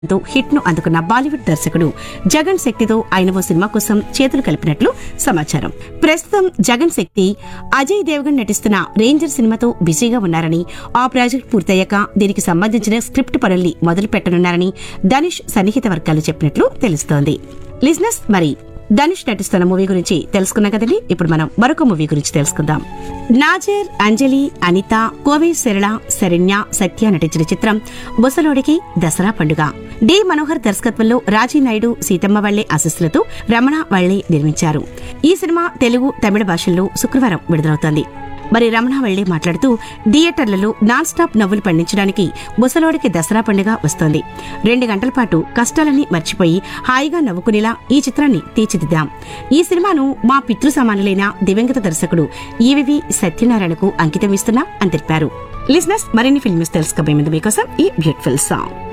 తో హిట్ ను అందుకున్న బాలీవుడ్ దర్శకుడు జగన్ శక్తితో ఆయన ఓ సినిమా కోసం చేతులు కలిపినట్లు సమాచారం ప్రస్తుతం జగన్ శక్తి అజయ్ దేవగన్ నటిస్తున్న రేంజర్ సినిమాతో బిజీగా ఉన్నారని ఆ ప్రాజెక్ట్ పూర్తయ్యాక దీనికి సంబంధించిన స్క్రిప్ట్ పనుల్ని మొదలు పెట్టనున్నారని ధనుష్ సన్నిహిత వర్గాలు చెప్పినట్లు తెలుస్తోంది లిజినెస్ మరి ధనుష్ నటిస్తున్న మూవీ గురించి తెలుసుకున్నాం కదండి ఇప్పుడు మనం మరొక మూవీ గురించి తెలుసుకుందాం నాజర్ అంజలి అనిత కోవే శరళ శరణ్య సత్య నటించిన చిత్రం బుసలోడికి దసరా పండుగ డి మనోహర్ దర్శకత్వంలో రాజీ నాయుడు సీతమ్మ వల్లే ఆశస్సులతో రమణ వల్లే నిర్మించారు ఈ సినిమా తెలుగు తమిళ భాషల్లో శుక్రవారం విడుదలవుతోంది మరి రమణ వల్లి మాట్లాడుతూ థియేటర్లలో నాన్ స్టాప్ నవ్వులు పండించడానికి ముసలోడికి దసరా పండుగ వస్తోంది రెండు గంటల పాటు కష్టాలన్నీ మర్చిపోయి హాయిగా నవ్వుకునేలా ఈ చిత్రాన్ని తీర్చిదిద్దాం ఈ సినిమాను మా పితృ సమానులైన దివంగత దర్శకుడు ఈవివి సత్యనారాయణకు అంకితం ఇస్తున్నా అని తెలిపారు లిజినెస్ మరిన్ని ఫిల్మ్స్ తెలుసుకోబోయే ముందు మీకోసం ఈ బ్యూటిఫుల్ సాంగ్